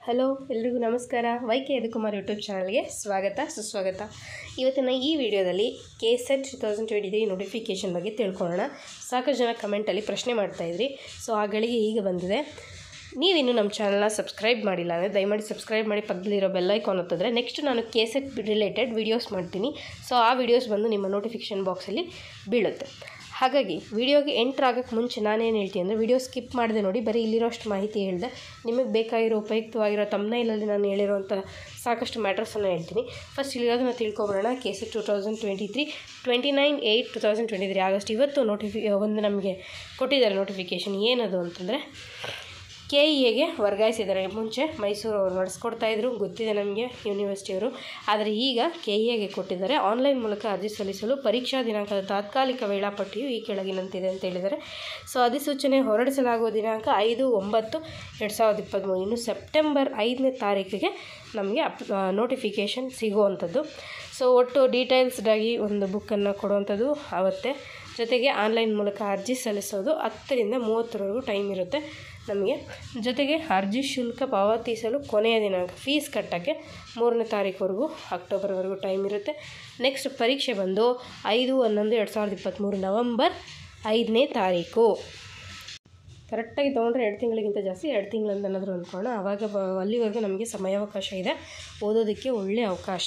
hello ಎಲ್ರಿಗೂ ನಮಸ್ಕಾರ Y K Yadukumar YouTube ಚಾನಲ್ಗೆ ಸ್ವಾಗತ ಸುಸ್ವಾಗತ ಇವತ್ತಿನ ಈ ವಿಡಿಯೋದಲ್ಲಿ K SET two thousand twenty three notification ಬಗ್ಗೆ ತಿಳ್ಕೊಳ್ಳೋಣ ಸಾಕಷ್ಟು ಜನ ಕಮೆಂಟಲ್ಲಿ ಪ್ರಶ್ನೆ ಮಾಡ್ತಾಯಿದ್ರಿ ಸೊ ಆ ಗಳಿಗೆ ಈಗ ಬಂದಿದೆ ನೀವಿನ್ನೂ ನಮ್ಮ ಚಾನಲ್ನ ಸಬ್ಸ್ಕ್ರೈಬ್ ಮಾಡಿಲ್ಲ ಅಂದರೆ ದಯಮಾಡಿ ಸಬ್ಸ್ಕ್ರೈಬ್ ಮಾಡಿ ಪಕ್ಕದಲ್ಲಿರೋ ಬೆಲ್ ಐಕಾನ್ ಒತ್ತಿದ್ರೆ ನೆಕ್ಸ್ಟ್ ನಾನು ಕೆ ಸೆಟ್ ರಿಲೇಟೆಡ್ ವೀಡಿಯೋಸ್ ಮಾಡ್ತೀನಿ ಸೊ ಆ ವಿಡಿಯೋಸ್ ಬಂದು ನಿಮ್ಮ ನೋಟಿಫಿಕೇಷನ್ ಬಾಕ್ಸಲ್ಲಿ ಬೀಳುತ್ತೆ ಹಾಗಾಗಿ ವಿಡಿಯೋಗೆ ಎಂಟ್ರ್ ಆಗೋಕ್ಕೆ ಮುಂಚೆ ನಾನೇನು ಹೇಳ್ತೀನಿ ಅಂದರೆ ವಿಡಿಯೋ ಸ್ಕಿಪ್ ಮಾಡಿದೆ ನೋಡಿ ಬರೀ ಇಲ್ಲಿರೋಷ್ಟು ಮಾಹಿತಿ ಹೇಳಿದೆ ನಿಮಗೆ ಬೇಕಾಗಿರೋ ಉಪಯುಕ್ತವಾಗಿರೋ ತಮ್ಮನೈಲಲ್ಲಿ ನಾನು ಹೇಳಿರೋಂಥ ಸಾಕಷ್ಟು ಮ್ಯಾಟ್ರಸನ್ನು ಹೇಳ್ತೀನಿ ಫಸ್ಟ್ ಇಲ್ಲಿರೋದನ್ನ ತಿಳ್ಕೊಬರೋಣ K C two thousand twenty three twenty nine eight two thousand twenty three August ಇವತ್ತು ನೋಟಿಫಿ ಒಂದು ನಮಗೆ ಕೊಟ್ಟಿದ್ದಾರೆ ನೋಟಿಫಿಕೇಷನ್ ಏನದು ಅಂತಂದರೆ ಕೆ ಇ ಎಗೆ ವರ್ಗಾಯಿಸಿದ್ದಾರೆ ಮುಂಚೆ ಮೈಸೂರು ಅವರು ನಡೆಸ್ಕೊಡ್ತಾಯಿದ್ರು ಗೊತ್ತಿದೆ ನಮಗೆ ಯೂನಿವರ್ಸಿಟಿಯವರು ಆದರೆ ಈಗ ಕೆ ಇ ಎಗೆ ಕೊಟ್ಟಿದ್ದಾರೆ ಆನ್ಲೈನ್ ಮೂಲಕ ಅರ್ಜಿ ಸಲ್ಲಿಸಲು ಪರೀಕ್ಷಾ ದಿನಾಂಕದ ತಾತ್ಕಾಲಿಕ ವೇಳಾಪಟ್ಟಿಯು ಈ ಕೆಳಗಿನಂತಿದೆ ಅಂತ ಹೇಳಿದ್ದಾರೆ ಸೊ ಅಧಿಸೂಚನೆ ಹೊರಡಿಸಲಾಗುವ ದಿನಾಂಕ ಐದು ಒಂಬತ್ತು ಎರಡು ಸಾವಿರದ ಇಪ್ಪತ್ತ್ಮೂರು ಇನ್ನು ಸೆಪ್ಟೆಂಬರ್ ಐದನೇ ತಾರೀಕಿಗೆ ನಮಗೆ ಅಪ್ ನೋಟಿಫಿಕೇಷನ್ ಸಿಗುವಂಥದ್ದು ಸೊ ಒಟ್ಟು ಡೀಟೇಲ್ಸ್ಡಾಗಿ ಒಂದು ಬುಕ್ಕನ್ನು ಕೊಡುವಂಥದ್ದು ಆವತ್ತೆ ಜೊತೆಗೆ ಆನ್ಲೈನ್ ಮೂಲಕ ಅರ್ಜಿ ಸಲ್ಲಿಸೋದು ಹತ್ತರಿಂದ ಮೂವತ್ತರವರೆಗೂ ಟೈಮ್ ಇರುತ್ತೆ ನಮಗೆ ಜೊತೆಗೆ ಅರ್ಜಿ ಶುಲ್ಕ ಪಾವತಿಸಲು ಕೊನೆಯ ದಿನಾಂಕ ಫೀಸ್ ಕಟ್ಟೋಕ್ಕೆ ಮೂರನೇ ತಾರೀಕುವರೆಗೂ ಅಕ್ಟೋಬರ್ವರೆಗೂ ಟೈಮ್ ಇರುತ್ತೆ ನೆಕ್ಸ್ಟ್ ಪರೀಕ್ಷೆ ಬಂದು ಐದು ಹನ್ನೊಂದು ಎರಡು ಸಾವಿರದ ಇಪ್ಪತ್ತ್ಮೂರು ನವಂಬರ್ ಐದನೇ ತಾರೀಕು ಕರೆಕ್ಟಾಗಿ ತೊಗೊಂಡ್ರೆ ಎರಡು ತಿಂಗಳಿಗಿಂತ ಜಾಸ್ತಿ ಎರಡು ತಿಂಗಳಿಂದ ಏನಾದರೂ ಅಂದ್ಕೊಳ್ಳೋಣ ಆವಾಗ ಬ ಅಲ್ಲಿವರೆಗೂ ನಮಗೆ ಸಮಯಾವಕಾಶ ಇದೆ ಓದೋದಕ್ಕೆ ಒಳ್ಳೆಯ ಅವಕಾಶ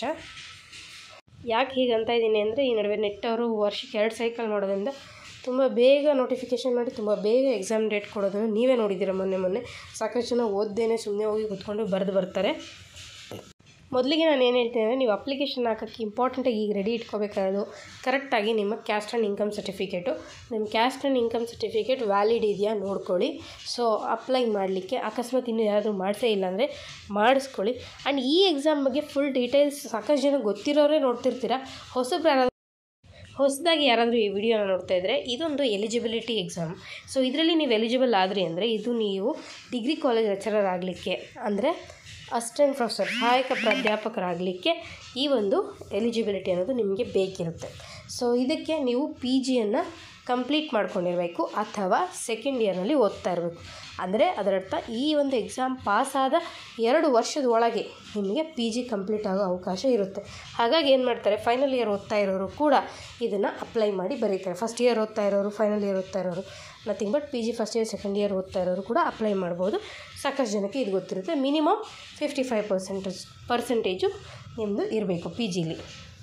ಯಾಕೆ ಹೀಗೆ ಅಂತ ಇದ್ದೀನಿ ಅಂದರೆ ಈ ನಡುವೆ ನೆಟ್ ಅವರು ವರ್ಷಕ್ಕೆ ಎರಡು ಸೈಕಲ್ ಮಾಡೋದ್ರಿಂದ ತುಂಬ ಬೇಗ ನೋಟಿಫಿಕೇಷನ್ ಮಾಡಿ ತುಂಬ ಬೇಗ ಎಕ್ಸಾಮ್ ಡೇಟ್ ಕೊಡೋದನ್ನು ನೀವೇ ನೋಡಿದ್ದೀರ ಮೊನ್ನೆ ಮೊನ್ನೆ ಸಾಕಷ್ಟು ಜನ ಓದ್ದೇನೆ ಸುಮ್ಮನೆ ಹೋಗಿ ಕೂತ್ಕೊಂಡು ಬರೆದು ಬರ್ತಾರೆ ಮೊದಲಿಗೆ ನಾನು ಏನು ಹೇಳ್ತೀನಿ ಅಂದರೆ ನೀವು ಅಪ್ಲಿಕೇಶನ್ ಹಾಕೋಕ್ಕೆ ಇಂಪಾರ್ಟೆಂಟಾಗಿ ಈಗ ರೆಡಿ ಇಟ್ಕೋಬೇಕಾಗೋದು ಕರೆಕ್ಟಾಗಿ ನಿಮ್ಮ ಕ್ಯಾಸ್ಟ್ ಆ್ಯಂಡ್ ಇನ್ಕಮ್ ಸರ್ಟಿಫಿಕೇಟು ನಿಮ್ಮ caste and income certificate valid ಇದೆಯಾ ನೋಡ್ಕೊಳ್ಳಿ ಸೊ ಅಪ್ಲೈ ಮಾಡಲಿಕ್ಕೆ ಅಕಸ್ಮಾತ್ ಇನ್ನೂ ಯಾರಾದರೂ ಮಾಡಿಸೇ ಇಲ್ಲ ಅಂದರೆ ಮಾಡಿಸ್ಕೊಳ್ಳಿ ಆ್ಯಂಡ್ ಈ ಎಕ್ಸಾಮ್ ಬಗ್ಗೆ ಫುಲ್ ಡೀಟೇಲ್ಸ್ ಸಾಕಷ್ಟು ಜನ ಗೊತ್ತಿರೋರೇ ನೋಡ್ತಿರ್ತೀರ ಹೊಸಬ್ರು ಯಾರಾದರೂ ಹೊಸದಾಗಿ ಯಾರಾದರೂ ಈ ವಿಡಿಯೋನ ನೋಡ್ತಾ ಇದ್ದರೆ ಇದೊಂದು ಎಲಿಜಿಬಿಲಿಟಿ ಎಕ್ಸಾಮ್ ಸೊ ಇದರಲ್ಲಿ ನೀವು ಎಲಿಜಿಬಲ್ ಆದ್ರಿ ಅಂದರೆ ಇದು ನೀವು ಡಿಗ್ರಿ ಕಾಲೇಜ್ ಲೆಕ್ಚರರ್ ಆಗಲಿಕ್ಕೆ ಅಂದರೆ ಅಸಿಸ್ಟೆಂಟ್ ಪ್ರೊಫೆಸರ್ ಸಹಾಯಕ ಪ್ರಾಧ್ಯಾಪಕರಾಗಲಿಕ್ಕೆ ಈ ಒಂದು ಎಲಿಜಿಬಿಲಿಟಿ ಅನ್ನೋದು ನಿಮಗೆ ಬೇಕಿರುತ್ತೆ ಸೊ ಇದಕ್ಕೆ ನೀವು ಪಿ ಜಿಯನ್ನು ಕಂಪ್ಲೀಟ್ ಮಾಡ್ಕೊಂಡಿರಬೇಕು ಅಥವಾ ಸೆಕೆಂಡ್ ಇಯರ್ನಲ್ಲಿ ಓದ್ತಾ ಇರಬೇಕು ಅಂದರೆ ಅದರರ್ಥ ಈ ಒಂದು ಎಕ್ಸಾಮ್ ಪಾಸಾದ ಎರಡು ವರ್ಷದ ಒಳಗೆ ನಿಮಗೆ ಪಿ ಜಿ ಕಂಪ್ಲೀಟ್ ಆಗೋ ಅವಕಾಶ ಇರುತ್ತೆ ಹಾಗಾಗಿ ಏನು ಮಾಡ್ತಾರೆ ಫೈನಲ್ ಇಯರ್ ಓದ್ತಾ ಇರೋರು ಕೂಡ ಇದನ್ನು ಅಪ್ಲೈ ಮಾಡಿ ಬರೀತಾರೆ ಫಸ್ಟ್ ಇಯರ್ ಓದ್ತಾ ಇರೋರು ಫೈನಲ್ ಇಯರ್ ಓದ್ತಾ ಇರೋರು nothing but P G first year second year ಓದ್ತಾ ಇರೋರು ಕೂಡ ಅಪ್ಲೈ ಮಾಡ್ಬೋದು ಸಾಕಷ್ಟು ಜನಕ್ಕೆ ಇದು ಗೊತ್ತಿರುತ್ತೆ minimum fifty five percentage percentage ನಿಮ್ಮದು ಇರಬೇಕು ಪಿ ಜಿಲಿ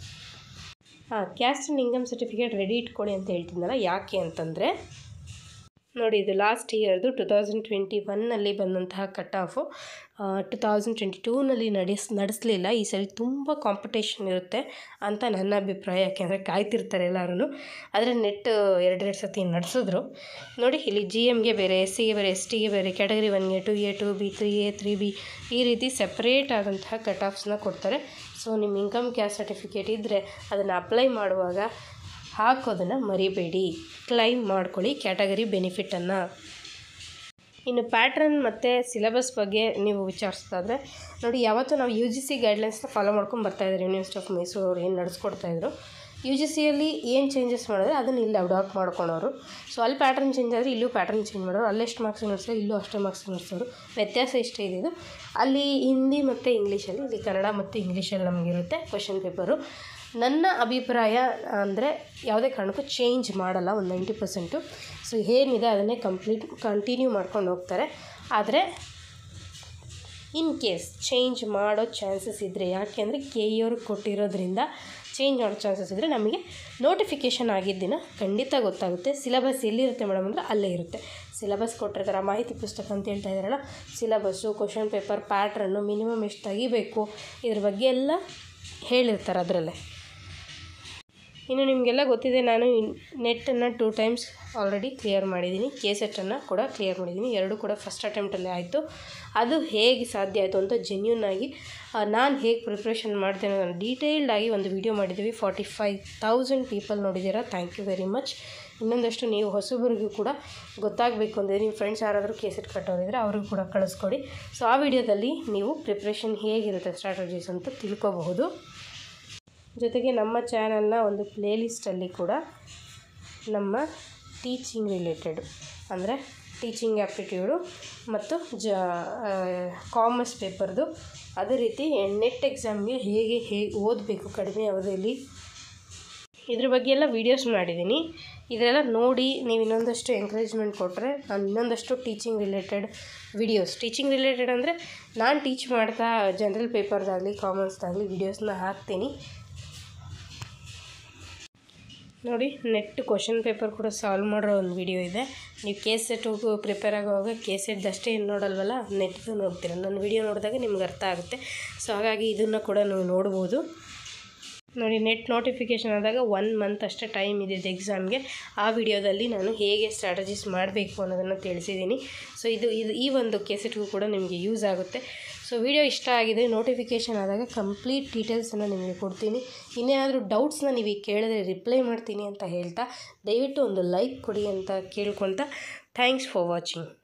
ಹಾಂ caste and income certificate ready ಇಟ್ಕೊಳ್ಳಿ ಅಂತ ಹೇಳ್ತಿದ್ನಲ್ಲ ಯಾಕೆ ಅಂತಂದರೆ ನೋಡಿ ಇದು ಲಾಸ್ಟ್ ಇಯರ್ದು ಟು ತೌಸಂಡ್ ಟ್ವೆಂಟಿ ಒನ್ನಲ್ಲಿ ಬಂದಂತಹ cut off two thousand twenty ಟೂನಲ್ಲಿ ನಡೆಸ್ ನಡೆಸಲಿಲ್ಲ ಈ ಸರಿ ತುಂಬ ಕಾಂಪಿಟೇಷನ್ ಇರುತ್ತೆ ಅಂತ ನನ್ನ ಅಭಿಪ್ರಾಯ ಯಾಕೆಂದರೆ ಕಾಯ್ತಿರ್ತಾರೆ ಎಲ್ಲರೂ ಆದರೆ ನೆಟ್ ಎರಡೆರಡು ಸತಿ ನಡೆಸಿದ್ರು ನೋಡಿ ಇಲ್ಲಿ ಜಿ ಎಮ್ಗೆ ಬೇರೆ ಎಸ್ ಸಿಗೆ ಬೇರೆ ಎಸ್ ಟಿಗೆ ಬೇರೆ ಕ್ಯಾಟಗರಿ ಒನ್ಗೆ two A two B three A three B ಈ ರೀತಿ ಸೆಪ್ರೇಟ್ ಆದಂತಹ ಕಟ್ ಆಫ್ಸ್ನ ಕೊಡ್ತಾರೆ ಸೊ ನಿಮ್ಮ ಇನ್ಕಮ್ ಕ್ಯಾಸ್ಟ್ ಸರ್ಟಿಫಿಕೇಟ್ ಇದ್ದರೆ ಅದನ್ನು ಅಪ್ಲೈ ಮಾಡುವಾಗ ಹಾಕೋದನ್ನು ಮರಿಬೇಡಿ ಕ್ಲೈಮ್ ಮಾಡ್ಕೊಳ್ಳಿ ಕ್ಯಾಟಗರಿ ಬೆನಿಫಿಟನ್ನು ಇನ್ನು ಪ್ಯಾಟ್ರನ್ ಮತ್ತು ಸಿಲೆಬಸ್ ಬಗ್ಗೆ ನೀವು ವಿಚಾರಿಸ್ತಾಯಿದ್ರೆ ನೋಡಿ ಯಾವತ್ತೂ ನಾವು ಯು ಜಿ ಸಿ ಗೈಡ್ಲೈನ್ಸ್ನ ಫಾಲೋ ಮಾಡ್ಕೊಂಡು ಬರ್ತಾಯಿದ್ದಾರೆ ಯೂನಿವರ್ಸಿಟಿ ಆಫ್ ಮೈಸೂರು ಅವ್ರು ಏನು ನಡೆಸ್ಕೊಡ್ತಾಯಿದ್ರು ಯು ಜಿ ಸಿಯಲ್ಲಿ ಏನು ಚೇಂಜಸ್ ಮಾಡಿದ್ರೆ ಅದನ್ನು ಇಲ್ಲಿ ಅಡಾಪ್ಟ್ ಮಾಡ್ಕೊಳೋರು ಸೊ ಅಲ್ಲಿ ಪ್ಯಾಟ್ರನ್ ಚೇಂಜ್ ಆದರೆ ಇಲ್ಲೂ ಪ್ಯಾಟ್ರನ್ ಚೇಂಜ್ ಮಾಡೋರು ಅಲ್ಲೆಷ್ಟು ಮಾರ್ಕ್ಸ್ ನಡೆಸೋರು ಇಲ್ಲೂ ಅಷ್ಟೇ ಮಾರ್ಕ್ಸ್ ನಡೆಸೋರು ವ್ಯತ್ಯಾಸ ಇಷ್ಟೇ ಇದೆ ಅಲ್ಲಿ ಹಿಂದಿ ಮತ್ತು ಇಂಗ್ಲೀಷಲ್ಲಿ ಇಲ್ಲಿ ಕನ್ನಡ ಮತ್ತು ಇಂಗ್ಲೀಷಲ್ಲಿ ನಮಗಿರುತ್ತೆ ಕ್ವಶನ್ ಪೇಪರು ನನ್ನ ಅಭಿಪ್ರಾಯ ಅಂದರೆ ಯಾವುದೇ ಕಾರಣಕ್ಕೂ ಚೇಂಜ್ ಮಾಡಲ್ಲ ಒಂದು ನೈಂಟಿ ಪರ್ಸೆಂಟು ಸೊ ಏನಿದೆ ಅದನ್ನೇ ಕಂಪ್ಲೀಟ್ ಕಂಟಿನ್ಯೂ ಮಾಡ್ಕೊಂಡು ಹೋಗ್ತಾರೆ ಆದರೆ ಇನ್ ಕೇಸ್ ಚೇಂಜ್ ಮಾಡೋ ಚಾನ್ಸಸ್ ಇದ್ದರೆ ಯಾಕೆ ಅಂದರೆ ಕೆ ಇ ಅವ್ರಿಗೆ ಕೊಟ್ಟಿರೋದ್ರಿಂದ ಚೇಂಜ್ ಮಾಡೋ ಚಾನ್ಸಸ್ ಇದ್ದರೆ ನಮಗೆ ನೋಟಿಫಿಕೇಷನ್ ಆಗಿದ್ದ ದಿನ ಖಂಡಿತ ಗೊತ್ತಾಗುತ್ತೆ ಸಿಲೆಬಸ್ ಎಲ್ಲಿರುತ್ತೆ ಮೇಡಮ್ ಅಂದರೆ ಅಲ್ಲೇ ಇರುತ್ತೆ ಸಿಲೆಬಸ್ ಕೊಟ್ಟಿರ್ತಾರೆ ಮಾಹಿತಿ ಪುಸ್ತಕ ಅಂತ ಹೇಳ್ತಾ ಇದ್ದಾರಲ್ಲ syllabus question paper pattern minimum ಎಷ್ಟು ತೆಗಿಬೇಕು ಇದ್ರ ಬಗ್ಗೆ ಎಲ್ಲ ಹೇಳಿರ್ತಾರೆ ಅದರಲ್ಲೇ ಇನ್ನು ನಿಮಗೆಲ್ಲ ಗೊತ್ತಿದೆ ನಾನು ನೆಟ್ಟನ್ನು ಟೂ ಟೈಮ್ಸ್ ಆಲ್ರೆಡಿ ಕ್ಲಿಯರ್ ಮಾಡಿದ್ದೀನಿ ಕೆ ಸೆಟ್ಟನ್ನು ಕೂಡ ಕ್ಲಿಯರ್ ಮಾಡಿದ್ದೀನಿ ಎರಡು ಕೂಡ ಫಸ್ಟ್ ಅಟೆಂಪ್ಟಲ್ಲೇ ಆಯಿತು ಅದು ಹೇಗೆ ಸಾಧ್ಯ ಆಯಿತು ಅಂತ ಜೆನ್ಯೂನಾಗಿ ನಾನು ಹೇಗೆ ಪ್ರಿಪ್ರೇಷನ್ ಮಾಡ್ತೇನೆ ನಾನು ಡೀಟೇಲ್ಡಾಗಿ ಒಂದು ವಿಡಿಯೋ ಮಾಡಿದ್ದೀವಿ ಫಾರ್ಟಿ ಫೈವ್ ತೌಸಂಡ್ ಪೀಪಲ್ ನೋಡಿದ್ದೀರಾ ಥ್ಯಾಂಕ್ ಯು ವೆರಿ ಮಚ್ ಇನ್ನೊಂದಷ್ಟು ನೀವು ಹೊಸಬರಿಗೂ ಕೂಡ ಗೊತ್ತಾಗಬೇಕು ಅಂದರೆ ನಿಮ್ಮ ಫ್ರೆಂಡ್ಸ್ ಯಾರಾದರೂ ಕೇಸೆಟ್ ಕಟ್ಟೋರಿದ್ರೆ ಅವ್ರಿಗೂ ಕೂಡ ಕಳಿಸ್ಕೊಡಿ ಸೊ ಆ ವಿಡಿಯೋದಲ್ಲಿ ನೀವು ಪ್ರಿಪ್ರೇಷನ್ ಹೇಗಿರುತ್ತೆ ಸ್ಟ್ರಾಟಜೀಸ್ ಅಂತ ತಿಳ್ಕೊಬಹುದು ಜೊತೆಗೆ ನಮ್ಮ ಚಾನಲ್ನ ಒಂದು ಪ್ಲೇಲಿಸ್ಟಲ್ಲಿ ಕೂಡ ನಮ್ಮ ಟೀಚಿಂಗ್ ರಿಲೇಟೆಡ್ ಅಂದರೆ ಟೀಚಿಂಗ್ ಆ್ಯಪ್ಟಿಟ್ಯೂಡು ಮತ್ತು ಜ ಕಾಮರ್ಸ್ ಪೇಪರ್ದು ಅದೇ ರೀತಿ ನೆಟ್ ಎಕ್ಸಾಮ್ಗೆ ಹೇಗೆ ಹೇಗೆ ಓದಬೇಕು ಕಡಿಮೆ ಅವಧಿಯಲ್ಲಿ ಇದ್ರ ಬಗ್ಗೆ ಎಲ್ಲ ವೀಡಿಯೋಸ್ ಮಾಡಿದ್ದೀನಿ ಇದೆಲ್ಲ ನೋಡಿ ನೀವು ಇನ್ನೊಂದಷ್ಟು ಎಂಕರೇಜ್ಮೆಂಟ್ ಕೊಟ್ಟರೆ ನಾನು ಇನ್ನೊಂದಷ್ಟು teaching related videos teaching related ಅಂದರೆ ನಾನು ಟೀಚ್ ಮಾಡ್ತಾ ಜನರಲ್ ಪೇಪರ್ದಾಗಲಿ ಕಾಮರ್ಸ್ದಾಗಲಿ ವೀಡಿಯೋಸ್ನ ಹಾಕ್ತೀನಿ ನೋಡಿ ನೆಟ್ ಕ್ವಶನ್ ಪೇಪರ್ ಕೂಡ ಸಾಲ್ವ್ ಮಾಡೋ ಒಂದು ವಿಡಿಯೋ ಇದೆ ನೀವು ಕೆ ಸೆಟ್ ಪ್ರಿಪೇರ್ ಆಗುವಾಗ ಕೆ ಸೆಟ್ದಷ್ಟೇ ಏನು ನೋಡಲ್ವಲ್ಲ ನೆಟ್ದು ನೋಡ್ತೀರ ನನ್ನ ವಿಡಿಯೋ ನೋಡಿದಾಗ ನಿಮ್ಗೆ ಅರ್ಥ ಆಗುತ್ತೆ ಸೊ ಹಾಗಾಗಿ ಇದನ್ನು ಕೂಡ ನೀವು ನೋಡ್ಬೋದು ನೋಡಿ ನೆಟ್ ನೋಟಿಫಿಕೇಷನ್ ಆದಾಗ ಒನ್ ಮಂತ್ ಅಷ್ಟೇ ಟೈಮ್ ಇದೆ ಎಕ್ಸಾಮ್ಗೆ ಆ ವಿಡಿಯೋದಲ್ಲಿ ನಾನು ಹೇಗೆ ಸ್ಟ್ರಾಟಜೀಸ್ ಮಾಡಬೇಕು ಅನ್ನೋದನ್ನು ತಿಳಿಸಿದ್ದೀನಿ ಸೊ ಇದು ಇದು ಈ ಒಂದು ಕೆಸೆಟ್ಗೂ ಕೂಡ ನಿಮಗೆ ಯೂಸ್ ಆಗುತ್ತೆ ಸೊ ವಿಡಿಯೋ ಇಷ್ಟ ಆಗಿದೆ ನೋಟಿಫಿಕೇಷನ್ ಆದಾಗ ಕಂಪ್ಲೀಟ್ ಡೀಟೇಲ್ಸನ್ನು ನಿಮಗೆ ಕೊಡ್ತೀನಿ ಇನ್ನೇನಾದರೂ ಡೌಟ್ಸ್ನ ನೀವು ಈಗ ಕೇಳಿದ್ರೆ ರಿಪ್ಲೈ ಮಾಡ್ತೀನಿ ಅಂತ ಹೇಳ್ತಾ ದಯವಿಟ್ಟು ಒಂದು ಲೈಕ್ ಕೊಡಿ ಅಂತ ಕೇಳ್ಕೊತ ಥ್ಯಾಂಕ್ಸ್ ಫಾರ್ ವಾಚಿಂಗ್